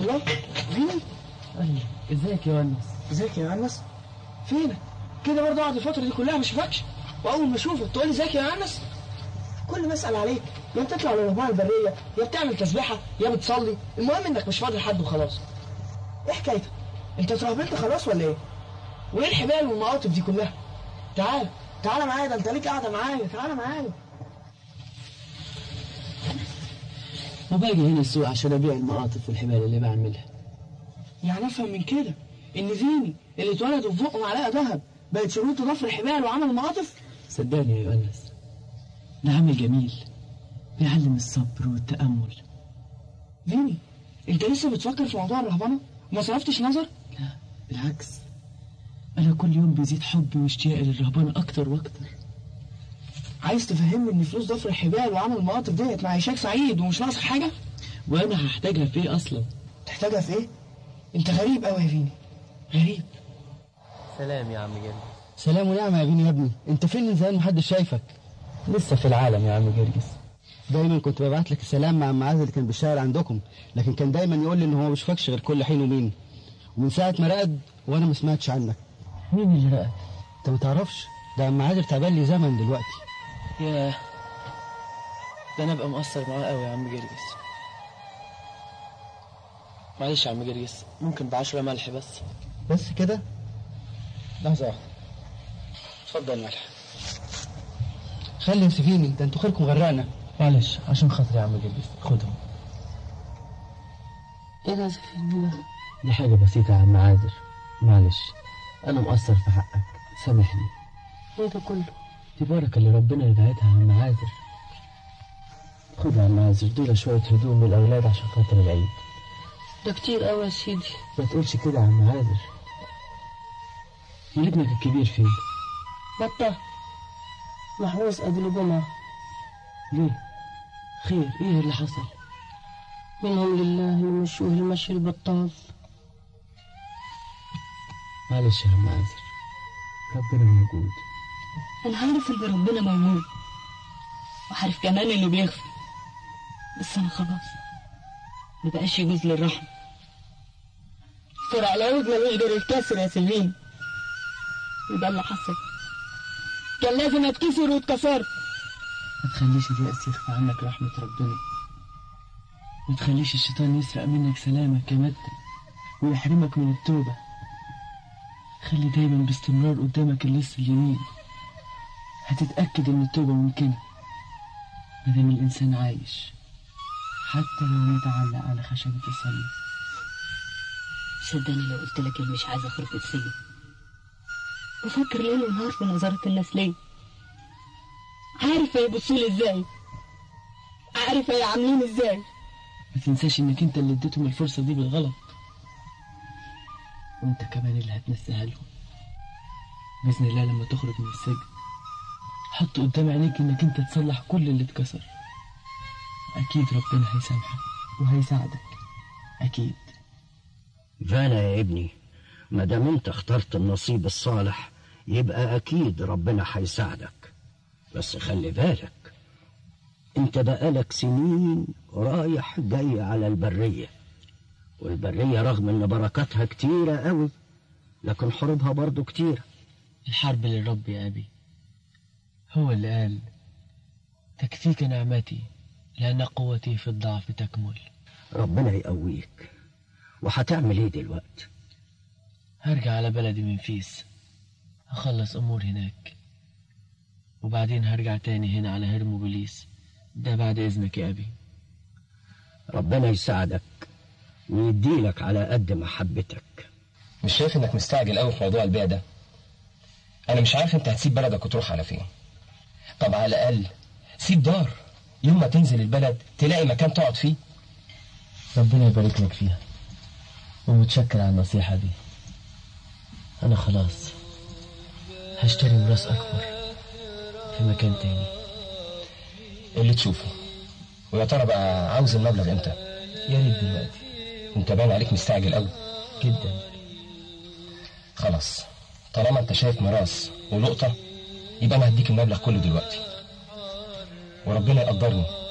الله فيني أهلا ازيك يا ونس ازيك يا انس فينك كده برضه اقعد الفتره دي كلها ما اشوفكش واول ما اشوفك تقول لي ازيك يا انس كل ما اسال عليك يا بتطلع للرهبان البريه يا بتعمل تسبيحه يا بتصلي المهم انك مش فاضي لحد وخلاص ايه حكايتك انت اترهبنت خلاص ولا ايه وايه الحبال والمواقف دي كلها تعال تعال معايا ده انت ليك قاعده معايا تعال معايا وباجي هنا السوق عشان ابيع المقاطف والحبال اللي بعملها يعني افهم من كده ان فيني اللي اتولد وفي بقه معلقه ذهب بقت شروط ضفر الحبال وعمل مقاطف صدقني يا يونس ده عمل جميل بيعلم الصبر والتأمل فيني انت لسه بتفكر في موضوع الرهبنه وما صرفتش نظر لا بالعكس أنا كل يوم بيزيد حبي واشتياقي للرهبنة أكتر وأكتر عايز تفهمني ان فلوس ضفر الحبال وعمل المقاطف ديت معيشاك سعيد ومش ناقصك حاجه وأنا هحتاجها في إيه أصلا تحتاجها في ايه انت غريب قوي يا فيني غريب سلام يا عم جرجس سلام ونعمة يا بيني يا ابني انت فين من زمان محدش شايفك لسه في العالم يا عم جرجس دايما كنت ببعت لك السلام مع معاذ اللي كان بيشتغل عندكم لكن كان دايما يقول لي ان هو ما بيشوفكش غير كل حين ومين ومن ساعة ما رقد وانا ما سمعتش عنك مين اللي رأى؟ انت ما تعرفش ده عم عادل تعبان لي زمن دلوقتي ياه ده أنا أبقى مقصر معاه قوي يا عم جرجس معلش يا عم جرجس ممكن بعشرة ملح بس بس كده لحظة واحدة اتفضل ملح خلي يوسفيني ده انتوا خيركم غرقنا معلش عشان خاطري يا عم جرجس خدهم ايه ده زفين ده؟ دي حاجة بسيطة يا عم عادل معلش أنا مقصر في حقك سامحني ايه ده كله؟ دي بركة اللي ربنا يبعدها يا عم عادل خد يا عم عازر دول شوية هدوم للأولاد عشان خاطر العيد ده كتير قوي يا سيدي ما تقولش كده يا عم عادل ابنك الكبير فين؟ بطة محبوس قبل جمعة ليه؟ خير ايه اللي حصل؟ منهم لله اللي مشوه المشي البطال معلش يا عم عازر ربنا موجود أنا عارف إن ربنا موجود وعارف كمان إنه بيغفر بس أنا خلاص مبقاش يجوز للرحمة فرع العود ملوش غير الكسر يا سيفين وده اللي حصل كان لازم اتكسر واتكسرت ما تخليش اليأس يخفى عنك رحمة ربنا ما تخليش الشيطان يسرق منك سلامك يا مدة ويحرمك من التوبة خلي دايما باستمرار قدامك اللص اليمين هتتأكد ان التوبة ممكنة مادام الإنسان عايش حتى لو يتعلق على خشبة الصليب صدقني لو قلت لك إني مش عايزة أخرج من السجن بفكر ليل ونهار في نظرة الناس ليا عارف هيبصوا لي ازاي عارف هي عاملين ازاي ما تنساش انك انت اللي اديتهم الفرصة دي بالغلط وانت كمان اللي هتنساها لهم بإذن الله لما تخرج من السجن حط قدام عينيك انك انت تصلح كل اللي اتكسر اكيد ربنا هيسامحك وهيساعدك اكيد فانا يا ابني ما دام انت اخترت النصيب الصالح يبقى اكيد ربنا هيساعدك بس خلي بالك انت بقالك سنين رايح جاي على البرية والبرية رغم ان بركاتها كتيرة قوي لكن حروبها برضو كتيرة الحرب للرب يا أبي هو اللي قال تكفيك نعمتي لأن قوتي في الضعف تكمل ربنا يقويك وهتعمل ايه دلوقتي هرجع على بلدي من فيس أخلص أمور هناك وبعدين هرجع تاني هنا على هرموبوليس ده بعد إذنك يا أبي ربنا يساعدك ويديلك على قد محبتك مش شايف انك مستعجل قوي في موضوع البيع ده انا مش عارف انت هتسيب بلدك وتروح على فين طب على الاقل سيب دار يوم ما تنزل البلد تلاقي مكان تقعد فيه ربنا يبارك لك فيها ومتشكر على النصيحة دي أنا خلاص هشتري ميراث أكبر في مكان تاني اللي تشوفه ويا ترى بقى عاوز المبلغ امتى يا ريت دلوقتي انت باين عليك مستعجل قوي جدا خلاص طالما انت شايف ميراث ولقطه يبقى انا هديك المبلغ كله دلوقتي وربنا يقدرني